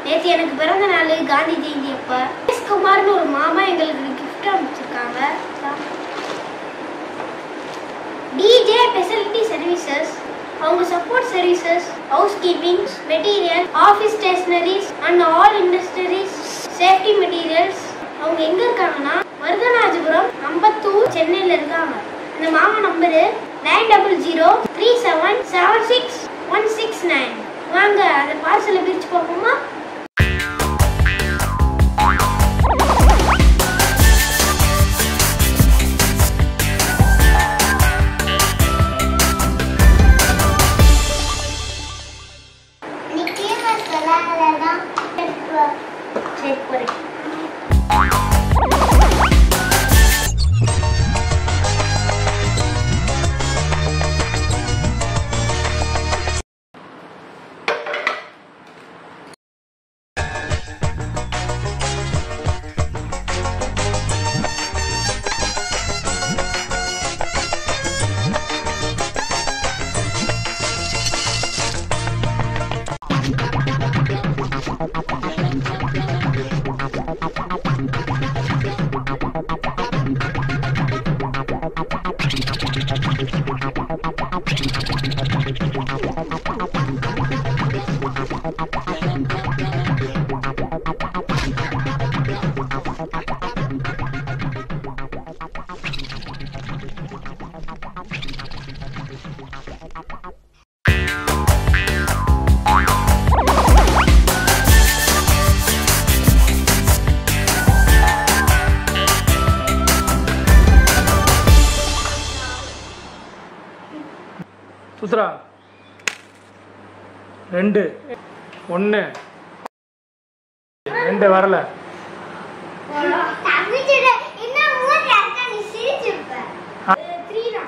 நேற்று எனக்கு பிறந்த நாள் காந்தி ஜெயந்தி அப்போ எஸ் குமார்னு ஒரு மாமா எங்களுக்கு gift அனுப்பிச்சிருக்காங்க டிஜே ஃபெசிலிட்டி சர்வீசஸ் அவங்க support services house keeping material office stationeries and all industries safety materials அவங்க எங்க இருக்காங்கன்னா மருதநாஜபுரம் அம்பத்தூர் சென்னையில் இருக்காங்க இந்த மாமா number nine double zero three seven seven six one six nine வாங்க அந்த பார்சலை பிரித்து பார்ப்போமா சரி போறேன் சுத்ரா ரெண்டு ஒன்று ரெண்டு வரல த்ரீ தான்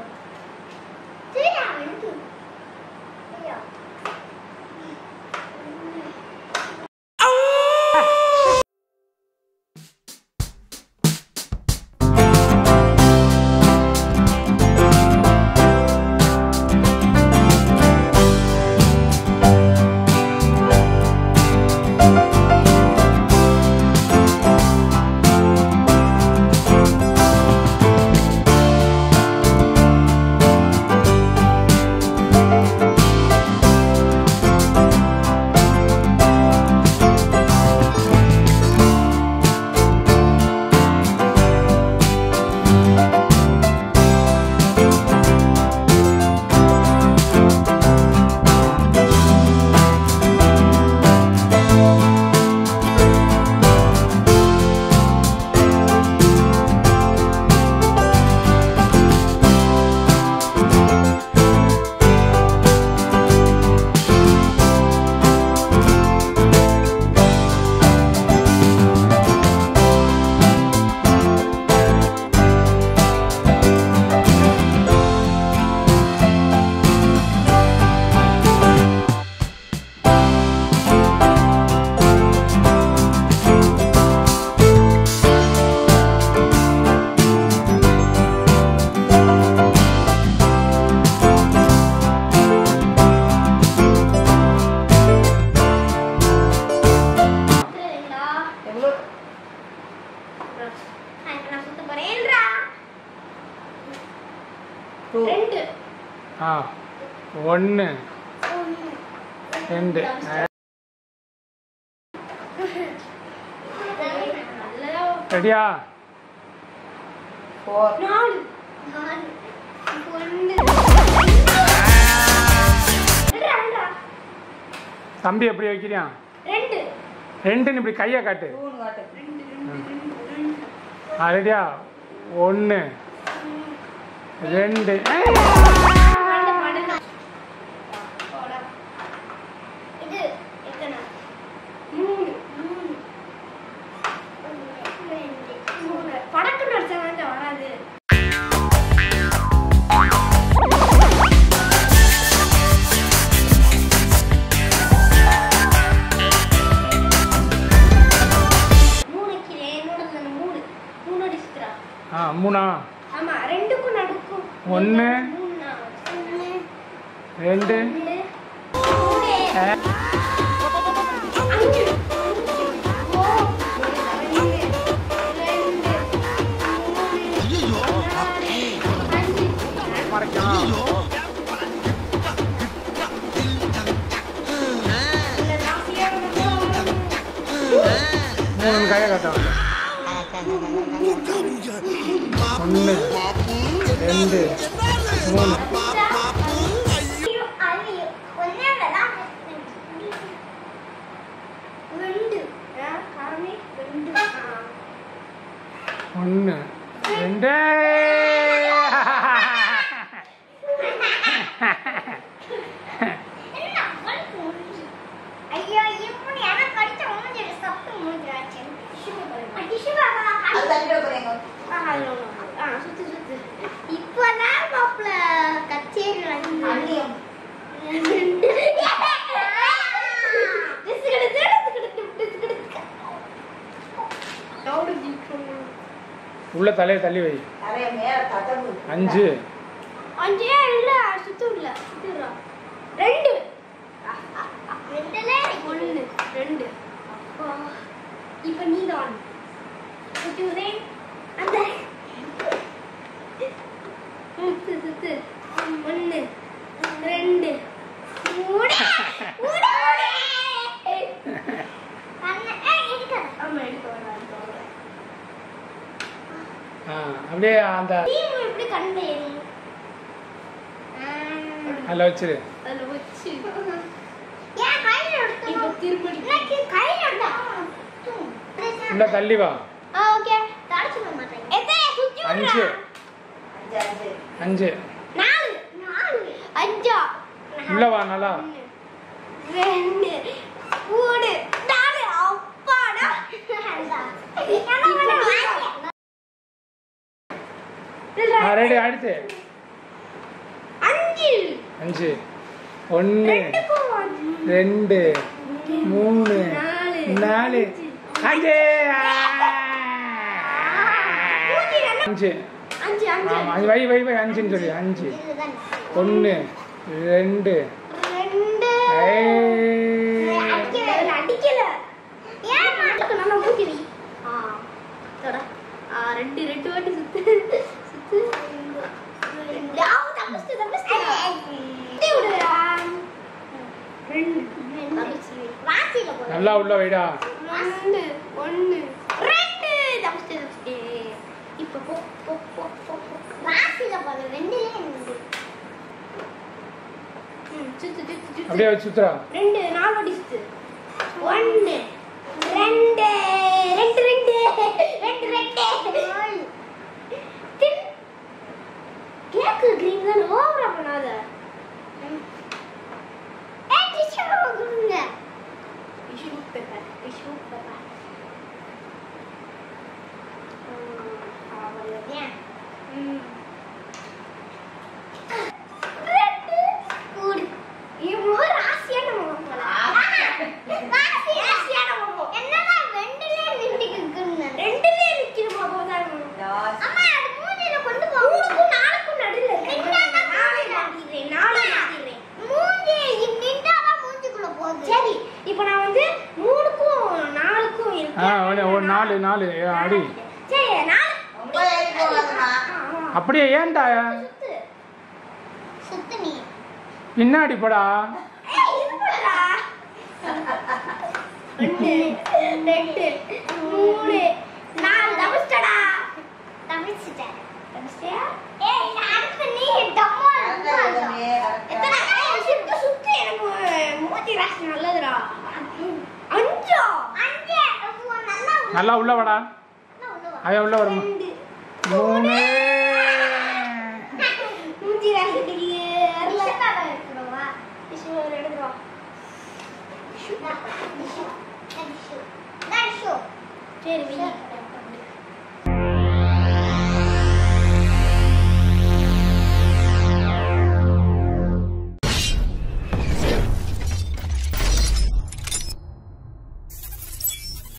சரிங்களா? நான் இப்ப நான் சுத்த போறேன்றா. ரெண்டு ஆ ஒன்று ரெண்டு நல்லதா ரெடியா நாலு நாலு ஒன்று ரெண்டா தம்பி எப்படி வைக்கிறியா ரெண்டு ரெண்டுன்னு இப்படி கையை காட்டு ஆ ரெடியா ஒன்று ரெண்டு மடக்கு, மடக்கு. போடா. இது எத்தனை மூணு மூணு ரெண்டு, மூணு. படக்குன்னு அடிச்சா வந்து வராது மூணு கீழே என்னோட மூணு மூணு அடிச்சுக்கிறா ஆ மூணா ஆமா ரெண்டுக்கும் நடுக்கும் ஒண்ணு. மூணா ஒண்ணு ரெண்டு ரெண்டு மூணு ஆ. அஞ்சு மூணு கையை காட்டாங்க ஒன்று ரெண்டு மூணு ஒன்று ரெண்டு ஐயோ இப்படி எனக்கு கடிச்ச மூஞ்சி சப்பு மூஞ்சி ஆச்சு அது தள்ளிட போறீங்க சுத்து சுத்து இப்பதான் மாப்பிள்ள கச்சேரி நடந்து அண்ணியம் உள்ள தலையை தள்ளி வை நிறைய மேல கதவு அஞ்சு அஞ்சே இல்ல சுத்து இல்ல சுத்துறா ரெண்டு ரெண்டுல ஒண்ணு ரெண்டு அப்பா இப்ப நீ தான் சுத்துறேன் அந்த சுத்து சுத்து ஒண்ணு ரெண்டு மூணு மூணு ஆமா எடுக்க வேணாம் எடுக்க வேணாம் ஆ அப்படியே அந்த டீம் எப்படி கண்டேன் அதில் வச்சிரு அதுல வச்சு ஏன் கையில எடுத்து இப்ப திருப்பி எனக்கு கையில எடுத்தா உள்ள தள்ளி வா ஆ ஓகே தாடிச்சு மாட்டேன் எத்தனை சுத்தி அஞ்சு அஞ்சு அஞ்சு அஞ்சு நாலு நாலு அஞ்சா உள்ள வா நல்லா ரெண்டு மூணு நாலு அப்பாடா ஆ ரெடி அடுத்து அஞ்சு அஞ்சு ஒன்று ரெண்டுக்கும் அஞ்சு. ரெண்டு மூணு நாலு. நாலு அஞ்சு அஞ்சு அஞ்சு அஞ்சு ஆமாம் அது வை வை வை அஞ்சுன்னு சொல்லி அஞ்சு இதுதான். ஒன்று ரெண்டு ரெண்டு ஐய். அடிக்கல அடிக்கல ஏன் அதுக்கு நல்லா ஊத்தி வை ஆ தொட ஆ ரெண்டு ரெண்டு வாட்டி சுத்து சுத்து ரெண்டு ஆ தப்பிச்சு தப்பிச்சு சுத்தி விடுடா ரெண்டு தப்பிச்சு வாசில போடு நல்லா உள்ள வைடா ஒன்று ஒன்று ரெண்டு தப்பிச்சு தப்பிச்சு இப்போ போ போ போ போ போ. வாசில போடு ரெண்டுலயே ரெண்டு ம் சுத்து சுத்து சுத்து அப்படியே வச்சு சுத்துறா ரெண்டு நாலு வாட்டி சுத்து ஒன்று ரெண்டு ரெண்டு ரெண்டு ரெண்டு ரெண்டு தின். கேக்கு கிரீன் தான் ஓவரா பண்ணாத ஏய் டிஷ்யூ கொடுங்க டிஷ்யூ பேப்பர் டிஷ்யூ பேப்பர் அவ்வளோதான் ம் ரெண்டு கூடு இவ்வளோ ராசியான முகம் போல ராசி ராசியான முகம் என்னதான் ரெண்டுலயே நின்னுக்குன்னு ரெண்டுலயே நிக்கிற முகம் தான் லாஸ்ட் அம்மா அது மூஞ்சில கொண்டு போ மூணுக்கும் நாலுக்கும் நடுவுல இருக்கு நாலு மாத்திடுறேன் நாலு மாத்திடுறேன் மூஞ்சி நின்றாதான் மூஞ்சிக்குள்ள போகுது சரி இப்போ நான் வந்து மூணுக்கும் நாலுக்கும் இருக்கு ஆ ஒன்று ஒரு நாலு நாலு ஏ, அடி சரி நாலு ரொம்ப ஏறி போகாதம்மா ஆமா. அப்படியே ஏன்டா சுத்து சுத்து நீ பின்னாடி போடா ஏய், இருப்புடா. ஒண்ணு, ரெண்டு, மூணு, நாலு தப்பிச்சிட்டடா. தப்பிச்சிட்டேன். தப்பிச்சிட்டியா? ஏய், நான் அடுத்து நீ டம்மா கரெக்டா இருக்கமே, கரெக்டா. எத்தனை ஏய், சுத்து, சுத்து, எனக்கு மூஞ்சி ராசி நல்லதுடா. அஞ்சா? அஞ்சு. அப்போ நல்லா உள்ள- நல்லா உள்ள வாடா நல்லா உள்ள வா. அவன் உள்ள வருமா ரெண்டு. மூணு மூஞ்சி ராசி தெரியல. டிஷ்யூ எடுத்துட்டு வா. சரி வை